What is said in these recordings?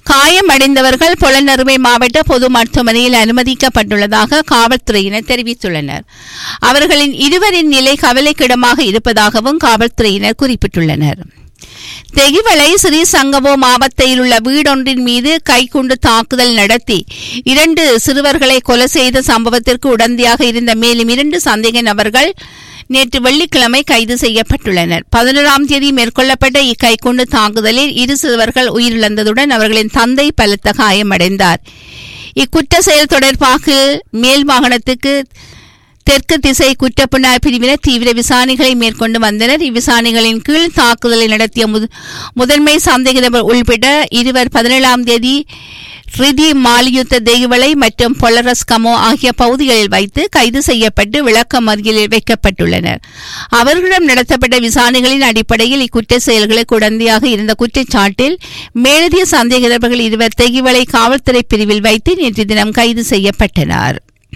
காயமடைந்தவர்கள் புலனறுவை மாவட்ட பொது மருத்துவமனையில் அனுமதிக்கப்பட்டுள்ளதாக காவல்துறையினர் தெரிவித்துள்ளனர் அவர்களின் இருவரின் நிலை கவலைக்கிடமாக இருப்பதாகவும் காவல்துறையினர் குறிப்பிட்டுள்ளனர் தெகிவளை ஸ்ரீ சங்கமோ மாவட்டத்தில் உள்ள வீடொன்றின் மீது கைக்குண்டு தாக்குதல் நடத்தி இரண்டு சிறுவர்களை கொலை செய்த சம்பவத்திற்கு உடந்தையாக இருந்த மேலும் இரண்டு சந்தேக நபர்கள் நேற்று வெள்ளிக்கிழமை கைது செய்யப்பட்டுள்ளனர் பதினோராம் தேதி மேற்கொள்ளப்பட்ட இக்கைக்குண்டு தாக்குதலில் இரு சிறுவர்கள் உயிரிழந்ததுடன் அவர்களின் தந்தை பலத்த காயமடைந்தார் இக்குற்ற செயல் தொடர்பாக மேல் மாகாணத்துக்கு தெற்கு திசை குற்றப்புலனாய்வு பிரிவினர் தீவிர விசாரணைகளை மேற்கொண்டு வந்தனர் இவ்விசாரணைகளின் கீழ் தாக்குதலை நடத்திய முத- முதன்மை சந்தேக நபர் உள்பட இருவர் பதினேழாம் தேதி ரிதி மாலியுத்த தெய்வளை மற்றும் பொலரஸ் கமோ ஆகிய பகுதிகளில் வைத்து கைது செய்யப்பட்டு விளக்க மறியலில் வைக்கப்பட்டுள்ளனர் அவர்களிடம் நடத்தப்பட்ட விசாரணைகளின் அடிப்படையில் இக்குற்ற செயல்களுக்கு உடந்தையாக இருந்த குற்றச்சாட்டில் மேலதிக சந்தேக நபர்கள் இருவர் தெகிவளை காவல்துறை பிரிவில் வைத்து நேற்று தினம் கைது செய்யப்பட்டனர்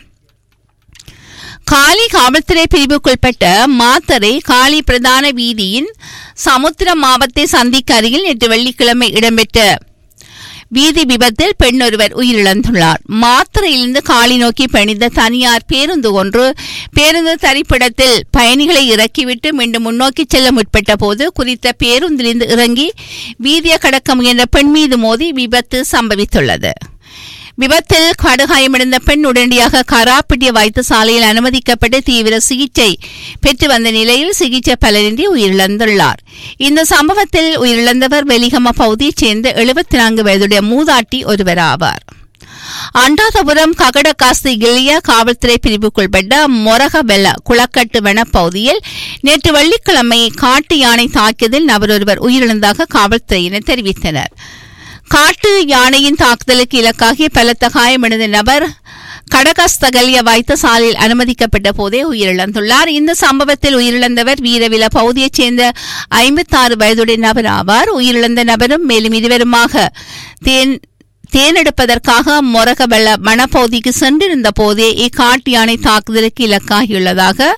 காலி காவல்துறை பிரிவுக்குட்பட்ட மாத்தரை காலி பிரதான வீதியின் சமுத்திர மாவத்தை சந்திக்கு அருகில் நேற்று வெள்ளிக்கிழமை இடம்பெற்ற வீதி விபத்தில் பெண் ஒருவர் உயிரிழந்துள்ளார் மாத்திரையிலிருந்து காலி நோக்கி பயணித்த தனியார் பேருந்து ஒன்று பேருந்து தரிப்பிடத்தில் பயணிகளை இறக்கிவிட்டு மீண்டும் முன்னோக்கி செல்ல முற்பட்ட போது குறித்த பேருந்திலிருந்து இறங்கி வீதியை கடக்க முயன்ற பெண் மீது மோதி விபத்து சம்பவித்துள்ளது விபத்தில் கடுகாயமடைந்த பெண் உடனடியாக கராப்பிட்டிய வைத்தியசாலையில் அனுமதிக்கப்பட்டு தீவிர சிகிச்சை பெற்று வந்த நிலையில் சிகிச்சை பலனின்றி உயிரிழந்துள்ளார் இந்த சம்பவத்தில் உயிரிழந்தவர் வெலிகம பகுதியைச் சேர்ந்த எழுபத்தி நான்கு வயதுடைய மூதாட்டி ஒருவராவார் அண்டாதபுரம் ககடகாஸ்தி கிளிய காவல்துறை பிரிவுக்குள்பட்ட மொரகவெல்ல குளக்கட்டு வனப்பகுதியில் நேற்று வெள்ளிக்கிழமை காட்டு யானை தாக்கியதில் நபரொருவர் உயிரிழந்ததாக காவல்துறையினர் தெரிவித்தனர் காட்டு யானையின் தாக்குதலுக்கு இலக்காகி பலத்த காயமடைந்த நபர் கடகஸ்தகலிய வைத்தியசாலையில் அனுமதிக்கப்பட்ட போதே உயிரிழந்துள்ளார் இந்த சம்பவத்தில் உயிரிழந்தவர் வீரவில பகுதியைச் சேர்ந்த ஐம்பத்தாறு வயதுடைய நபர் ஆவார் உயிரிழந்த நபரும் மேலும் இருவருமாக தேன் தேனெடுப்பதற்காக மொரகவெள்ள வனப்பகுதிக்கு சென்றிருந்த போதே இக்காட்டு யானை தாக்குதலுக்கு இலக்காகியுள்ளதாக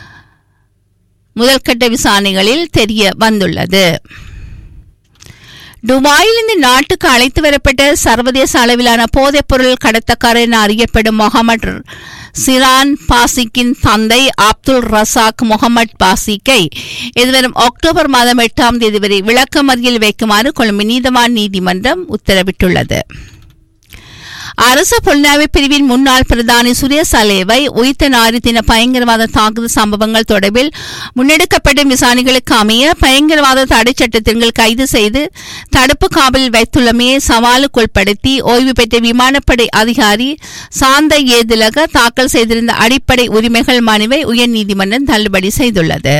முதல்கட்ட விசாரணைகளில் தெரிய வந்துள்ளது துபாயிலிருந்து நாட்டுக்கு அழைத்து வரப்பட்ட சர்வதேச அளவிலான போதைப்பொருள் கடத்தக்காரர் என அறியப்படும் முகமது சிரான் பாசிக்கின் தந்தை அப்துல் ரசாக் முகமது பாசிக்கை எதிர்வரும் அக்டோபர் மாதம் எட்டாம் தேதி வரை விளக்கமறியல் வைக்குமாறு கொழும்பு நீதவான் நீதிமன்றம் உத்தரவிட்டுள்ளது அரசு புலனாய்வு பிரிவின் முன்னாள் பிரதானி சுரேஷ் அலேவை உயிர்த்த நாரி தின பயங்கரவாத தாக்குதல் சம்பவங்கள் தொடர்பில் முன்னெடுக்கப்பட்ட விசாரணைகளுக்கு அமைய பயங்கரவாத தடை சட்டத்தின் கீழ் கைது செய்து தடுப்பு காவலில் வைத்துள்ளமையை சவாலுக்குட்படுத்தி ஓய்வு பெற்ற விமானப்படை அதிகாரி சாந்த ஏதிலக தாக்கல் செய்திருந்த அடிப்படை உரிமைகள் மனுவை உயர்நீதிமன்றம் தள்ளுபடி செய்துள்ளது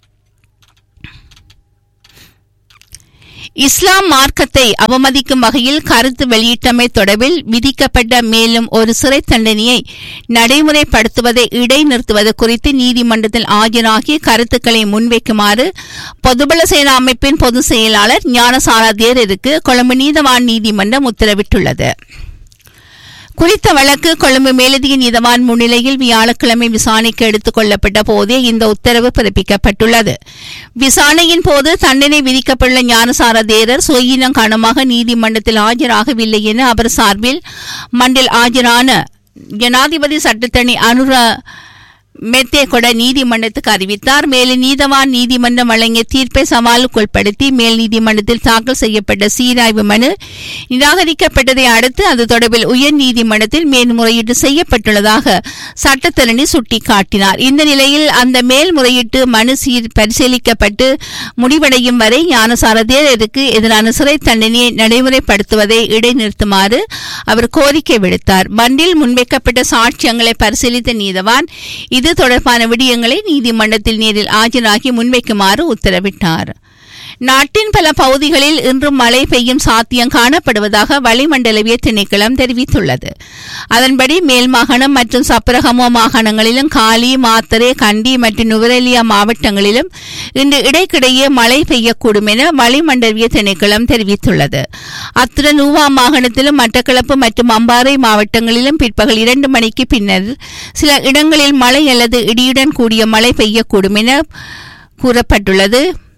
இஸ்லாம் மார்க்கத்தை அவமதிக்கும் வகையில் கருத்து வெளியிட்டமை தொடர்பில் விதிக்கப்பட்ட மேலும் ஒரு சிறை தண்டனையை நடைமுறைப்படுத்துவதை இடைநிறுத்துவது குறித்து நீதிமன்றத்தில் ஆஜராகி கருத்துக்களை முன்வைக்குமாறு பொதுபல சேனா அமைப்பின் பொதுச் செயலாளர் ஞானசாரா தேரருக்கு கொழும்பு நீதவான் நீதிமன்றம் உத்தரவிட்டுள்ளது குறித்த வழக்கு கொழும்பு மேலதிக நீதவான் முன்னிலையில் வியாழக்கிழமை விசாரணைக்கு எடுத்துக் கொள்ளப்பட்ட போதே இந்த உத்தரவு பிறப்பிக்கப்பட்டுள்ளது விசாரணையின் போது தண்டனை விதிக்கப்பட்டுள்ள ஞானசார தேரர் சுயினம் காரணமாக நீதிமன்றத்தில் ஆஜராகவில்லை என அவர் சார்பில் மண்டில் ஆஜரான ஜனாதிபதி சட்டத்தணி அனுர மெத்தே கொட நீதிமன்றத்துக்கு அறிவித்தார் மேலும் நீதவான் நீதிமன்றம் வழங்கிய தீர்ப்பை சவாலுக்குட்படுத்தி மேல் நீதிமன்றத்தில் தாக்கல் செய்யப்பட்ட சீராய்வு மனு நிராகரிக்கப்பட்டதை அடுத்து அது தொடர்பில் உயர் நீதிமன்றத்தில் மேல்முறையீடு செய்யப்பட்டுள்ளதாக சட்டத்தரணி சுட்டிக்காட்டினார் இந்த நிலையில் அந்த மேல்முறையீட்டு மனு சீர் பரிசீலிக்கப்பட்டு முடிவடையும் வரை ஞானசார தேரருக்கு எதிரான சிறை தண்டனையை நடைமுறைப்படுத்துவதை இடைநிறுத்துமாறு அவர் கோரிக்கை விடுத்தார் பண்டில் முன்வைக்கப்பட்ட சாட்சியங்களை பரிசீலித்த நீதவான் இது தொடர்பான விடயங்களை நீதிமன்றத்தில் நேரில் ஆஜராகி முன்வைக்குமாறு உத்தரவிட்டார் நாட்டின் பல பகுதிகளில் இன்றும் மழை பெய்யும் சாத்தியம் காணப்படுவதாக வளிமண்டலவிய திணைக்களம் தெரிவித்துள்ளது அதன்படி மேல் மாகாணம் மற்றும் சப்ரகமோ மாகாணங்களிலும் காலி மாத்தரே கண்டி மற்றும் நுவரெலியா மாவட்டங்களிலும் இன்று இடைக்கிடையே மழை பெய்யக்கூடும் என வளிமண்டலவிய திணைக்களம் தெரிவித்துள்ளது அத்துடன் ஊவா மாகாணத்திலும் மட்டக்களப்பு மற்றும் அம்பாறை மாவட்டங்களிலும் பிற்பகல் இரண்டு மணிக்கு பின்னர் சில இடங்களில் மழை அல்லது இடியுடன் கூடிய மழை பெய்யக்கூடும் என கூறப்பட்டுள்ளது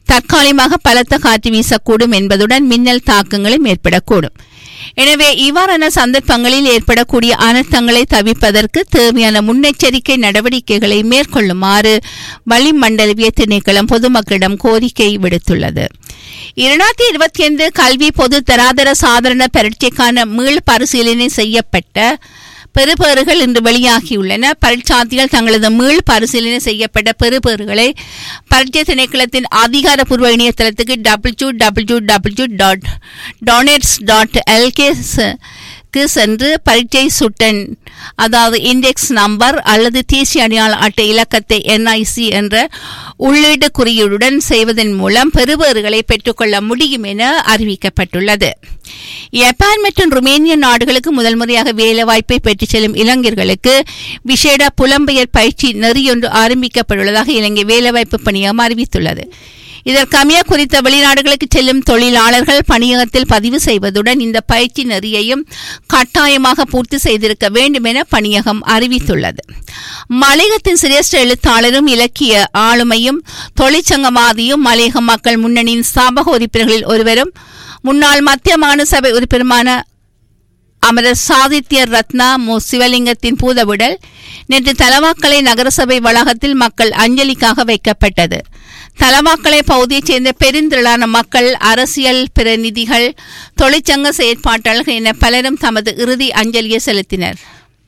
தற்காலிகமாக பலத்த காற்று வீசக்கூடும் என்பதுடன் மின்னல் தாக்கங்களும் ஏற்படக்கூடும் எனவே இவ்வாறான சந்தர்ப்பங்களில் ஏற்படக்கூடிய அனர்த்தங்களை தவிர்ப்பதற்கு தேவையான முன்னெச்சரிக்கை நடவடிக்கைகளை மேற்கொள்ளுமாறு வளிமண்டலவிய திணைக்களம் பொதுமக்களிடம் கோரிக்கை விடுத்துள்ளது இரண்டாயிரத்தி இருபத்தி ஐந்து கல்வி பொது தராதர சாதாரண பரீட்சைக்கான மீள் பரிசீலனை செய்யப்பட்ட பெறுபேறுகள் இன்று வெளியாகியுள்ளன பரீட்சார்த்திகள் தங்களது மீள் பரிசீலனை செய்யப்பட்ட பெறுபேறுகளை பரீட்சை திணைக்களத்தின் அதிகாரப்பூர்வ இணையதளத்துக்கு W W W dot doenets dot L K சென்று பரீட்சை சுட்டன் அதாவது இண்டெக்ஸ் நம்பர் அல்லது தேசிய அடையாள அட்டை இலக்கத்தை என்ஐசி என்ற உள்ளீட்டு குறியீடுடன் செய்வதன் மூலம் பெறுபேறுகளை பெற்றுக்கொள்ள முடியும் என அறிவிக்கப்பட்டுள்ளது ஜப்பான் மற்றும் ருமேனிய நாடுகளுக்கு முதல் முறையாக வேலைவாய்ப்பை பெற்றுச் செல்லும் இளைஞர்களுக்கு விசேட புலம்பெயர் பயிற்சி நெறியொன்று ஆரம்பிக்கப்பட்டுள்ளதாக இலங்கை வேலைவாய்ப்பு பணியகம் அறிவித்துள்ளது இதற்கமைய குறித்த வெளிநாடுகளுக்கு செல்லும் தொழிலாளர்கள் பணியகத்தில் பதிவு செய்வதுடன் இந்த பயிற்சி நெறியையும் கட்டாயமாக பூர்த்தி செய்திருக்க வேண்டும் என பணியகம் அறிவித்துள்ளது மலையகத்தின் சிரேஷ்ட எழுத்தாளரும் இலக்கிய ஆளுமையும் தொழிற்சங்கவாதியும் மலையக மக்கள் முன்னணியின் ஸ்தாபக உறுப்பினர்களில் ஒருவரும் முன்னாள் மத்திய மாநில உறுப்பினருமான அமரர் சாதித்ய ரத்னா மு சிவலிங்கத்தின் பூதவுடல் நேற்று தலவாக்கலை நகரசபை வளாகத்தில் மக்கள் அஞ்சலிக்காக வைக்கப்பட்டது தலவாக்கலை பகுதியைச் சேர்ந்த பெருந்திரளான மக்கள் அரசியல் பிரதிநிதிகள் தொழிற்சங்க செயற்பாட்டாளர்கள் என பலரும் தமது இறுதி அஞ்சலியை செலுத்தினர்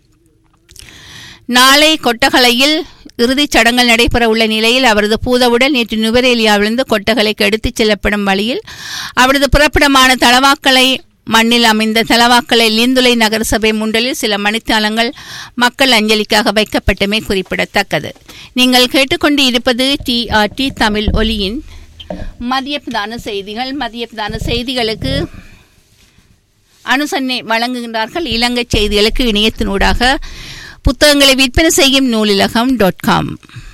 நாளை கொட்டகலையில் இறுதிச் சடங்குகள் நடைபெற உள்ள நிலையில் அவரது பூதவுடன் நேற்று நுவரேலியாவிலிருந்து கொட்டகலைக்கு எடுத்துச் செல்லப்படும் வழியில் அவரது புறப்படமான தலவாக்கலை மண்ணில் அமைந்த தலவாக்கலை லிந்துலை நகரசபை முண்டலில் சில மணித்தாளங்கள் மக்கள் அஞ்சலிக்காக வைக்கப்பட்டமே குறிப்பிடத்தக்கது நீங்கள் கேட்டுக்கொண்டு இருப்பது டிஆர்டி தமிழ் ஒலியின் மதிய பிரதான செய்திகள் மதிய பிரதான செய்திகளுக்கு அனுசரணை வழங்குகின்றார்கள் இலங்கை செய்திகளுக்கு இணையத்தினூடாக புத்தகங்களை விற்பனை செய்யும் நூலிலகம் டாட் காம்